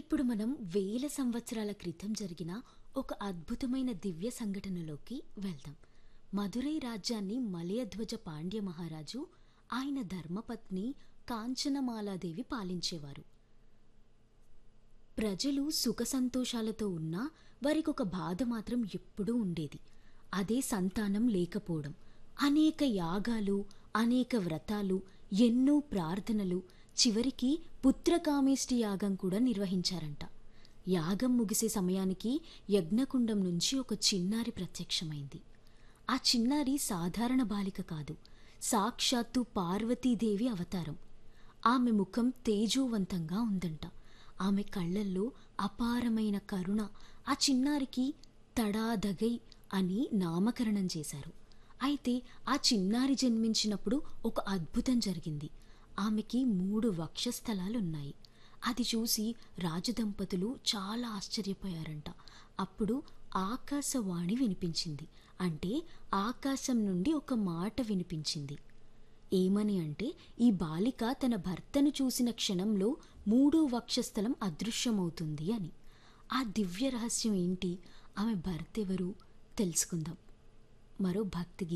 ఇప్పుడు మనం వేల సంవత్సరాల క్రితం జరిగిన ఒక అద్భుతమైన దివ్య సంఘటనలోకి వెళ్దాం మదురై రాజ్యాన్ని మలయధ్వజ పాండ్య మహారాజు ఆయన ధర్మపత్ని కాంచనమాలాదేవి పాలించేవారు ప్రజలు సుఖ సంతోషాలతో ఉన్నా వారికి ఒక బాధ మాత్రం ఎప్పుడూ ఉండేది అదే సంతానం లేకపోవడం అనేక యాగాలు అనేక వ్రతాలు ఎన్నో ప్రార్థనలు చివరికి పుత్రకామేష్టి యాగం కూడా నిర్వహించారంట యాగం ముగిసే సమయానికి యజ్ఞకుండం నుంచి ఒక చిన్నారి ప్రత్యక్షమైంది ఆ చిన్నారి సాధారణ బాలిక కాదు సాక్షాత్తు పార్వతీదేవి అవతారం ఆమె ముఖం తేజోవంతంగా ఉందంట ఆమె కళ్ళల్లో అపారమైన కరుణ ఆ చిన్నారికి తడాదగై అని నామకరణం చేశారు అయితే ఆ చిన్నారి జన్మించినప్పుడు ఒక అద్భుతం జరిగింది ఆమెకి మూడు వక్షస్థలాలున్నాయి అది చూసి రాజదంపతులు చాలా ఆశ్చర్యపోయారంట అప్పుడు ఆకాశవాణి వినిపించింది అంటే ఆకాశం నుండి ఒక మాట వినిపించింది ఏమని అంటే ఈ బాలిక తన భర్తను చూసిన క్షణంలో మూడో వక్షస్థలం అదృశ్యమవుతుంది అని ఆ దివ్య రహస్యం ఏంటి ఆమె భర్త ఎవరు తెలుసుకుందాం మరో భక్తి